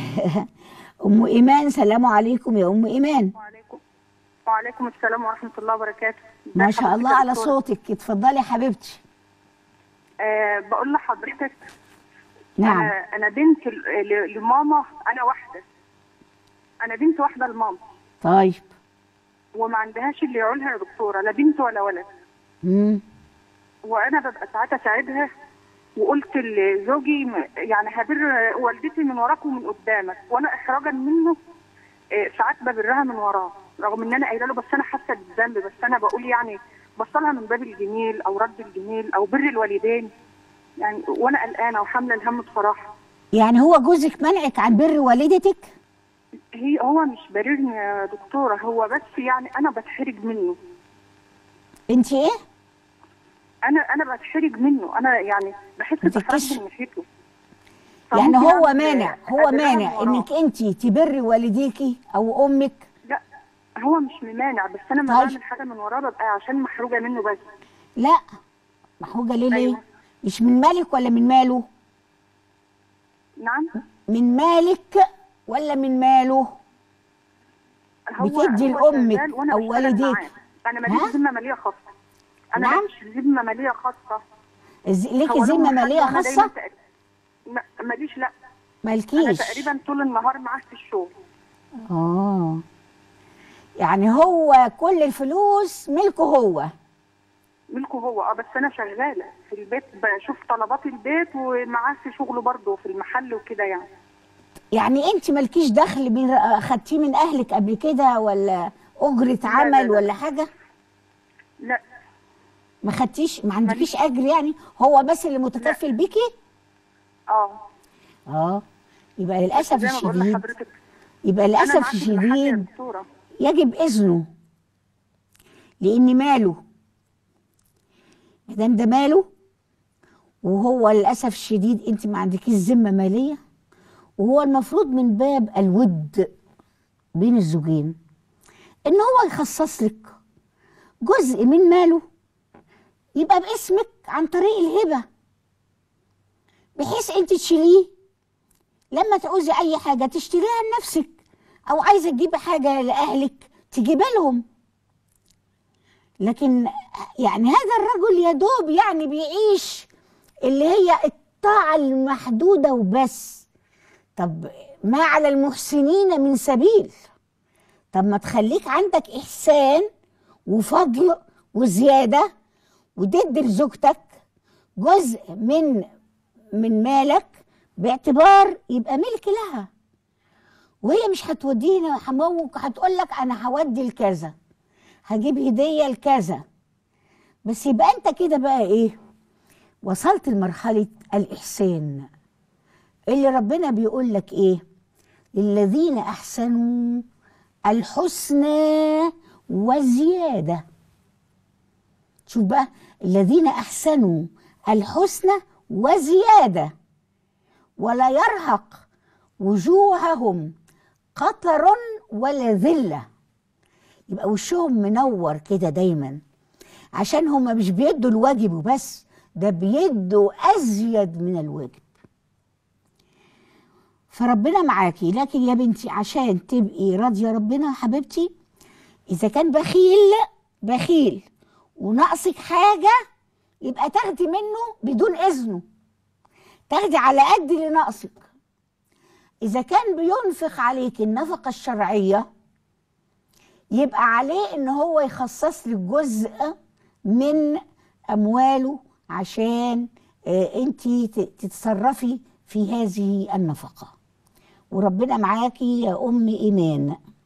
ام ايمان سلام عليكم يا ام ايمان وعليكم وعليكم السلام ورحمة الله وبركاته ما ازي شاء حضرتك الله يا على دكتورة؟ صوتك اتفضلي يا حبيبتي آه بقول لحضرتك نعم أنا, أنا بنت ل- ل- لماما أنا واحدة أنا بنت واحدة لماما طيب وما عندهاش اللي يعولها يا دكتورة لا بنت ولا ولد مم. وأنا ببقى ساعات أساعدها وقلت لزوجي م- يعني هبر والدتي من وراك ومن قدامك وأنا إحراجا منه آه، ساعات ببرها من وراه رغم ان انا قايله له بس انا حاسه بالذنب بس انا بقول يعني بصلها من باب الجميل او رد الجميل او بر الوالدين يعني وانا قلقانه وحامله الهم بصراحه يعني هو جوزك منعك عن بر والدتك هي هو مش باررني يا دكتوره هو بس يعني انا بتحرج منه انت ايه انا انا بتحرج منه انا يعني بحس بتتكسف. باحراج من ناحيته يعني فممكن هو أعمل- مانع هو أبرها من مانع وراه. انك انت تبري والديكي او امك لا هو مش ممانع بس انا ما طيب. بعمل حاجه من وراه ببقى عشان محروجه منه بس لا محوجه ليه ليه أيوة. مش من مالك ولا من ماله نعم من مالك ولا من ماله هو بتدي هو لأمك شغال وأنا أو بشتغل والديك. معاه. انا ها؟ ماليش ذمه ماليه خاصه انا نعم؟ ماليش ذمه ماليه خاصه الز- ليكي هو له ذمه محل ماليه وأنا دايماً خاصه تق- ما- ماليش لا انا مالكيش تقريبا طول النهار معاه في الشغل اه يعني هو كل الفلوس ملكه هو ملكه هو اه بس انا شغاله في البيت بشوف طلبات البيت ومعاه في شغله برضه في المحل وكده يعني يعني انت مالكيش دخل من اخدتيه من اهلك قبل كده ولا اجره لا، عمل لا. ولا حاجه لا ما خدتيش ما عندكيش اجر يعني هو بس اللي متكفل بيكي اه اه يبقى للاسف زي ما بقول الشديد لحضرتك يبقى انا للاسف معاه في المحل يا الشديد دكتوره يجب اذنه لان ماله ما دام ده ماله وهو للاسف الشديد انت ما عندكيش ذمه ماليه وهو المفروض من باب الود بين الزوجين ان هو يخصص لك جزء من ماله يبقى باسمك عن طريق الهبه بحيث انت تشيليه لما تعوزي اي حاجه تشتريها لنفسك او عايزه تجيبي حاجه لاهلك تجيبي لهم لكن يعني هذا الرجل يا دوب يعني بيعيش اللي هي الطاعه المحدوده وبس طب ما على المحسنين من سبيل طب ما تخليك عندك احسان وفضل وزياده وتدي لزوجتك جزء من من مالك باعتبار يبقى ملك لها وهي مش هتودينا حموك هتقول لك انا هودي لكذا هجيب هديه لكذا بس يبقى انت كده بقى ايه وصلت لمرحله الاحسان اللي ربنا بيقول لك ايه للذين احسنوا الحسنى وزياده شوف بقى الذين احسنوا الحسنى وزياده ولا يرهق وجوههم قطر ولا ذله يبقى وشهم منور كده دايما عشان هما مش بيدوا الواجب وبس ده بيدوا ازيد من الواجب فربنا معاكي لكن يا بنتي عشان تبقي راضيه ربنا حبيبتي اذا كان بخيل بخيل وناقصك حاجه يبقى تاخدي منه بدون اذنه تاخدي على قد اللي ناقصك اذا كان بينفق عليك النفقه الشرعيه يبقى عليه ان هو يخصص لك جزء من امواله عشان انت تتصرفي في هذه النفقه وربنا معاكي يا ام ايمان